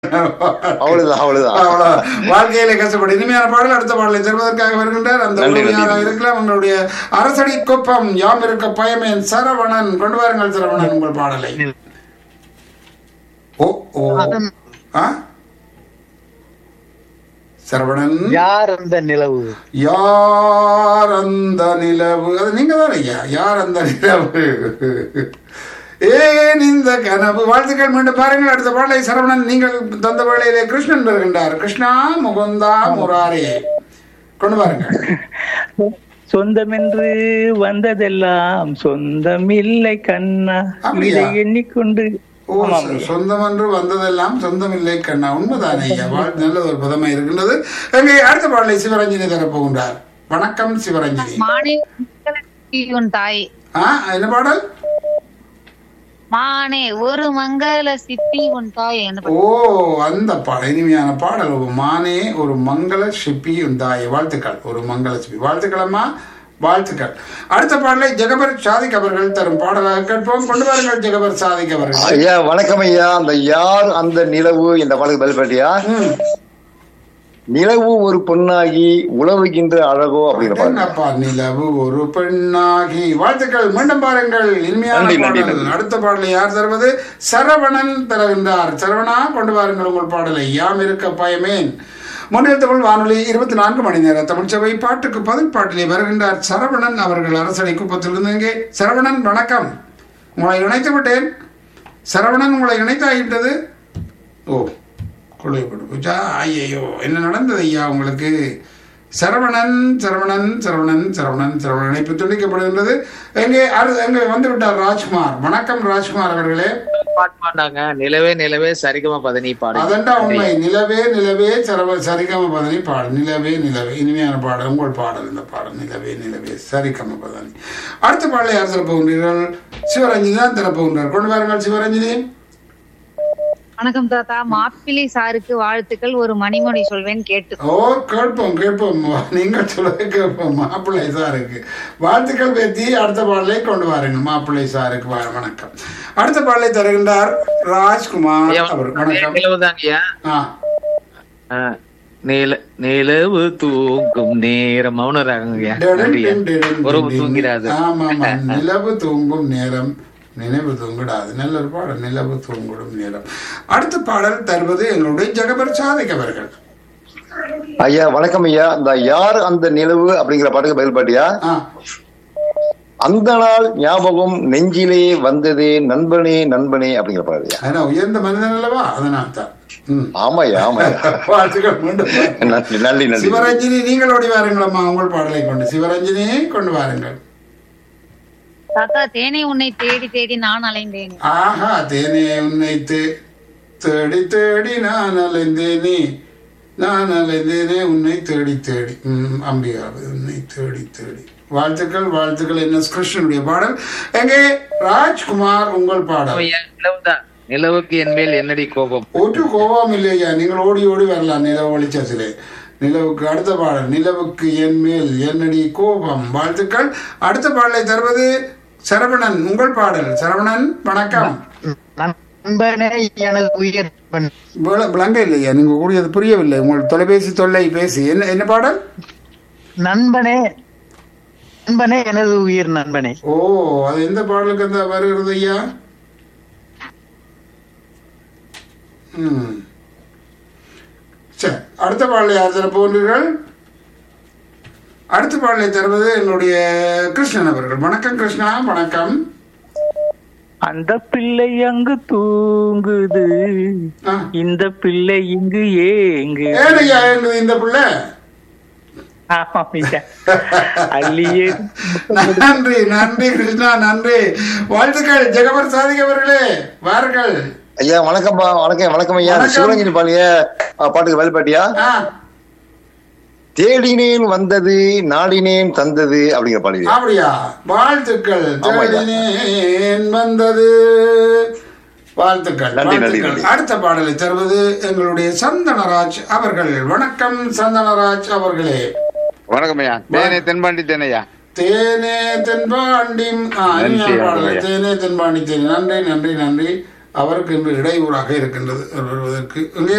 அவ்வளவுதான் அவ்வளவுதான் அவ்வளவு. வாழ்க்கையில கஷ்டப்பட்டு இனிமையான பாடல் அடுத்த பாடலை தருவதற்காக வருகின்றார் அந்த நன்றி, நன்றி, உதவியாளராக நன்றி. இருக்கலாம் உங்களுடைய அரசடி குப்பம் யாம் இருக்க பயமேன் சரவணன் கொண்டு வாருங்கள் சரவணன் உங்கள் பாடலை ஓ ஓ ஆ சரவணன் யார் அந்த நிலவு யார் அந்த நிலவு அது நீங்க தான் ஐயா யார் அந்த நிலவு ஏன் இந்த கனவு வாழ்த்துக்கள் மீண்டும் பாருங்கள் அடுத்த பாடலை சரவணன் நீங்கள் தந்த வேளையிலே கிருஷ்ணன் வருகின்றார் கிருஷ்ணா முகுந்தா முராரே கொண்டு பாருங்கள் சொந்தமென்று வந்ததெல்லாம் சொந்தமில்லை கண்ணா அப்படியா? இதை எண்ணிக்கொண்டு ஓ சொ- சொந்தம் என்று வந்ததெல்லாம் சொந்தம் இல்லை கண்ணா உண்மைதானே ஐயா வாழ் நல்ல ஒரு பதமை இருக்கின்றது எங்கே அடுத்த பாடலை சிவரஞ்சனி தரப்போகின்றார் வணக்கம் சிவரஞ்சனி மானே உன் தாய் ஆ என்ன பாடல் மானே ஒரு மங்கள சித்தி உன் தாய் என்ன ஓ அந்த பாடல் இனிமையான பாடல் ஒரு மானே ஒரு மங்கள சிப்பி உண்டாய வாழ்த்துக்கள் ஒரு மங்கள சிப்பி வாழ்த்துக்கள் அம்மா வாழ்த்துக்கள் அடுத்த பாடலை ஜெகபர் சாதிக் அவர்கள் தரும் பாடலாக கேட்போம் கொண்டு வாருங்கள் ஜெகபர் சாதிக் அவர்கள் ஐயா வணக்கம் ஐயா அந்த யார் அந்த நிலவு இந்த பாடலுக்கு பதில் பாட்டியா ம். நிலவு ஒரு பொண்ணாகி உழவுகின்ற அழகோ அப்படிங்கிற பாடல் என்னப்பா நிலவு ஒரு பெண்ணாகி வாழ்த்துக்கள் மீண்டும் பாருங்கள் இனிமையான நன்றி, நன்றி, பாடல் நன்றி. அடுத்த பாடலை யார் தருவது சரவணன் தருகின்றார் சரவணா கொண்டு வாருங்கள் உங்கள் பாடலை யாம் இருக்க பயமேன் முன்னில் தமிழ் வானொலி இருபத்தி நான்கு மணி நேர தமிழ்ச்சபை பாட்டுக்கு பதில் பாட்டிலே வருகின்றார் சரவணன் அவர்கள் அரசடை குப்பத்திலிருந்து இங்கே சரவணன் வணக்கம் உங்களை இணைத்து விட்டேன் சரவணன் உங்களை இணைத்தாகிவிட்டது ஓ கொள்ளைப்பட்டு போச்சா ஐயையோ என்ன நடந்தது ஐயா உங்களுக்கு சரவணன் சரவணன் சரவணன் சரவணன் சரவணன் இணைப்பு துண்டிக்கப்படுகின்றது எங்கே அரு எங்கே வந்து விட்டார் ராஜ்குமார் வணக்கம் ராஜ்குமார் அவர்களே பாட்டு பாண்டாங்க நிலவே நிலவே சரிகமா பதனி பாடு அதண்டா உண்மை நிலவே நிலவே சரவ சரிகம பதனி பாடல் நிலவே நிலவே இனிமையான பாடல் உங்கள் பாடல் இந்த பாடல் நிலவே நிலவே சரிகம பதனி அடுத்த பாடலை யார் திறப்புகின்றீர்கள் சிவரஞ்சனி தான் திறப்புகின்றார் கொண்டு வாருங்கள் சிவரஞ்சனி வணக்கம் தாத்தா மாப்பிள்ளை சாருக்கு வாழ்த்துக்கள் ஒரு மணிமொழி சொல்வேன் கேட்டு ஓ கேட்போம் கேட்போம் நீங்கள் சொல்ல கேட்போம் மாப்பிள்ளை சாருக்கு வாழ்த்துக்கள் பேத்தி அடுத்த பாடலை கொண்டு வாருங்கள் மாப்பிள்ளை சாருக்கு வா- வணக்கம் அடுத்த பாடலை தருகின்றார் ராஜ்குமார் ஐயா, அவர் அதே வணக்கம் நிலவுதாங்க ஐயா ஆ ஆ, நில நிலவு தூங்கும் நேரம் மௌன ராகங்கய்யா நன்றியா உறவு தூங்கிறாது ஆமா ஆமா நிலவு தூங்கும் நேரம் நினைவு தூங்கிடாது நல்ல ஒரு பாடல் நிலவு தூங்கிடும் நேரம் அடுத்த பாடல் தருவது எங்களுடைய ஜெகபர் சாதிக் அவர்கள் ஐயா வணக்கம் ஐயா இந்த யார் அந்த நிலவு அப்படிங்கிற பாட்டுக்கு பதில் பாட்டியா ஆ அந்த நாள் ஞாபகம் நெஞ்சிலே வந்ததே நண்பனே நண்பனே அப்படிங்கிற பாடல் ஐயா ஏன்னா உயர்ந்த மனிதன் அல்லவா அதனால் தான் ம் ஆமாய்யா ஆமாய்யா வாழ்த்துக்கள் மீண்டும் நன்றி நன்றி நன்றி சிவரஞ்சனி நீங்கள் ஓடி வாருங்களம்மா உங்கள் பாடலை கொண்டு சிவரஞ்சனியை கொண்டு வாருங்கள் தாத்தா தேனை உன்னை தேடி தேடி நான் அலைந்தேன் ஆஹா தேனே உன்னை தே- தேடி தேடி நான் அலைந்தேனே நான் அலைந்தேனே உன்னை தேடி தேடி ம், அம்பிகாவு உன்னை தேடி தேடி வாழ்த்துக்கள் வாழ்த்துக்கள் என்ன கிருஷ்ணனுடைய பாடல் எங்கே ராஜ்குமார் உங்கள் பாடல் ஐயா நிலவுதான் நிலவுக்கு என் மேல் என்னடி கோபம் ஒரு கோபம் இல்லையா நீங்கள் ஓடி ஓடி வரலாம் நிலவு வெளிச்சத்திலே நிலவுக்கு அடுத்த பாடல் நிலவுக்கு என் மேல் என்னடி கோபம் வாழ்த்துக்கள் அடுத்த பாடலை தருவது சரவணன் உங்கள் பாடல் சரவணன் வணக்கம் நண்பனே எனது உயிர் நண்பன். விள- விளங்க இல்லையா நீங்க கூடியது புரியவில்லை உங்கள் தொலைபேசி தொல்லை பேசி என்ன என்ன பாடல் நண்பனே நண்பனே எனது உயிர் நண்பனே ஓ அது எந்த பாடலுக்கு அந்த வருகிறது ஐயா ம் சரி அடுத்த பாடலை யார் தர போகிறீர்கள் அடுத்த பாடலை தருவது என்னுடைய கிருஷ்ணன் அவர்கள் வணக்கம் கிருஷ்ணா வணக்கம் அந்த பிள்ளை அங்கு தூங்குது ஆ. இந்த பிள்ளை இங்கு ஏங்கு ஏன் ஐயா எங்குது இந்த பிள்ளை ஆமாம் ஐயா. அள்ளியே நன்றி நன்றி கிருஷ்ணா நன்றி வாழ்த்துக்கள் ஜெகபர் சாதிக் அவர்களே வாருங்கள் ஐயா வணக்கம்ப்பா வணக்கம் வணக்கம் ஐயா வணக்கம். சிவரஞ்சனி பாலிய பாட்டுக்கு பதில் பாட்டியா ஆ தேடினேன் வந்தது நாடினேன் தந்தது அப்படிங்கிற பாடல் அப்படியா வாழ்த்துக்கள் ஆமா ஐயா. தேடினேன் வந்தது வாழ்த்துக்கள் நன்றி, நன்றி, வாழ்த்துக்கள் நன்றி. அடுத்த பாடலை தருவது எங்களுடைய சந்தனராஜ் அவர்கள் வணக்கம் சந்தனராஜ் அவர்களே வணக்கம் ஐயா தேனே தென்பாண்டி தேனையா தேனே தென்பாண்டி ஆ, நன்றி, இனிமையான பாடல். ஐயா. தேனே தென்பாண்டி தேனே நன்றி நன்றி நன்றி அவருக்கு இன்று இடையூறாக இருக்கின்றது அவர் வருவதற்கு இங்கே